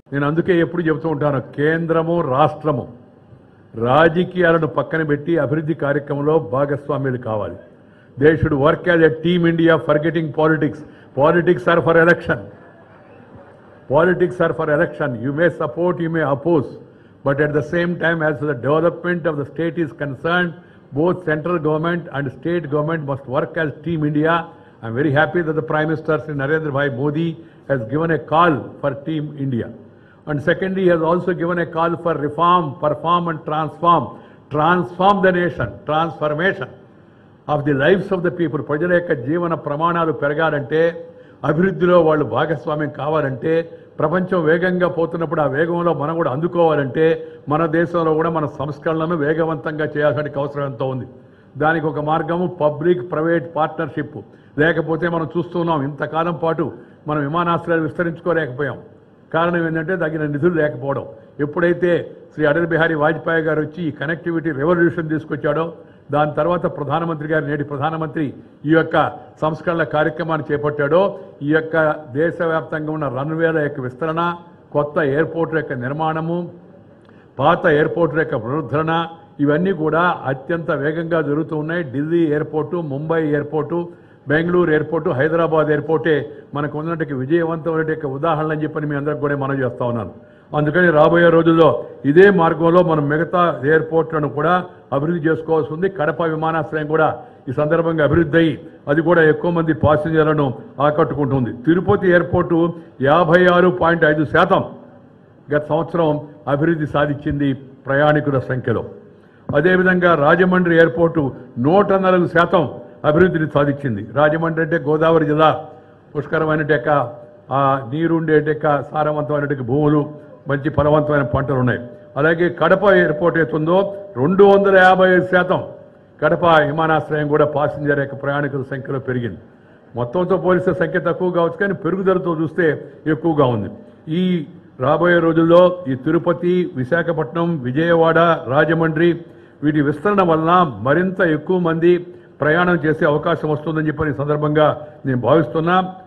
నేను అందుకే ఎప్పుడు చెబుతూ ఉంటాను కేంద్రము రాష్ట్రము రాజకీయాలను పక్కన పెట్టి అభివృద్ధి కార్యక్రమంలో భాగస్వామ్యులు కావాలి they should work as a team India for getting politics politics are for election Politics are for election. You may support, you may oppose. But at the same time, as the development of the state is concerned, both central government and state government must work as Team India. I'm very happy that the Prime Minister, Sri Narendra Bhai Modi, has given a call for Team India. And secondly, he has also given a call for reform, perform and transform. Transform the nation, transformation. Of the lives of the people ప్రజల యొక్క జీవన ప్రమాణాలు పెరగాలంటే అభివృద్ధిలో వాళ్ళు భాగస్వామ్యం కావాలంటే ప్రపంచం వేగంగా పోతున్నప్పుడు ఆ వేగంలో మనం కూడా అందుకోవాలంటే మన దేశంలో కూడా మన సంస్కరణలను వేగవంతంగా చేయాల్సిన అవసరం ఎంతో ఉంది దానికి ఒక మార్గము పబ్లిక్ ప్రైవేట్ పార్ట్నర్షిప్ లేకపోతే మనం చూస్తున్నాం ఇంతకాలం పాటు మనం విమానాశ్రయాలు విస్తరించుకోలేకపోయాం కారణం ఏంటంటే తగిన నిధులు లేకపోవడం ఎప్పుడైతే శ్రీ అటల్ బిహారీ వాజ్పేయి గారు వచ్చి ఈ కనెక్టివిటీ రెవల్యూషన్ తీసుకొచ్చాడో దాని తర్వాత ప్రధానమంత్రి గారు నేటి ప్రధానమంత్రి ఈ యొక్క సంస్కరణల కార్యక్రమాన్ని చేపట్టాడో ఈ యొక్క దేశవ్యాప్తంగా ఉన్న రన్వేల యొక్క విస్తరణ కొత్త ఎయిర్పోర్ట్ యొక్క నిర్మాణము పాత ఎయిర్పోర్ట్ యొక్క పునరుద్ధరణ ఇవన్నీ కూడా అత్యంత వేగంగా జరుగుతూ ఉన్నాయి Delhi airport Mumbai airport Bengaluru airport హైదరాబాద్ ఎయిర్పోర్టే మనకు ఉన్నటువంటి విజయవంతమైన యొక్క ఉదాహరణ అని చెప్పని మీ అందరికి కూడా మనం చేస్తా ఉన్నాను అందుకని రాబోయే రోజుల్లో ఇదే మార్గంలో మనం మిగతా ఎయిర్పోర్ట్లను కూడా అభివృద్ధి చేసుకోవాల్సి ఉంది కడప విమానాశ్రయం కూడా ఈ సందర్భంగా అభివృద్ధి అయ్యి అది కూడా ఎక్కువ మంది పాసింజర్లను ఆకట్టుకుంటుంది తిరుపతి ఎయిర్పోర్టు యాభై ఆరు పాయింట్ ఐదు శాతం గత సంవత్సరం అభివృద్ధి సాధించింది ప్రయాణికుల సంఖ్యలో అదేవిధంగా రాజమండ్రి ఎయిర్పోర్టు నూట నాలుగు శాతం అభివృద్ధిని సాధించింది రాజమండ్రి అంటే గోదావరి జిల్లా పుష్కరమైన యొక్క ఆ నీరుండే యొక్క సారవంతమైన భూములు మంచి ఫలవంతమైన పంటలు ఉన్నాయి అలాగే కడప ఎయిర్పోర్ట్ అవుతుందో రెండు వందల యాభై ఐదు శాతం కడప విమానాశ్రయం కూడా పాసింజర్ యొక్క ప్రయాణికుల సంఖ్యలో పెరిగింది మొత్తంతో పోలిస్తే సంఖ్య తక్కువ కావచ్చు కానీ పెరుగుదలతో చూస్తే ఎక్కువగా ఉంది ఈ రాబోయే రోజుల్లో ఈ తిరుపతి విశాఖపట్నం విజయవాడ రాజమండ్రి వీటి విస్తరణ వలన మరింత ఎక్కువ మంది ప్రయాణం చేసే అవకాశం వస్తుందని చెప్పని ఈ సందర్భంగా నేను భావిస్తున్నా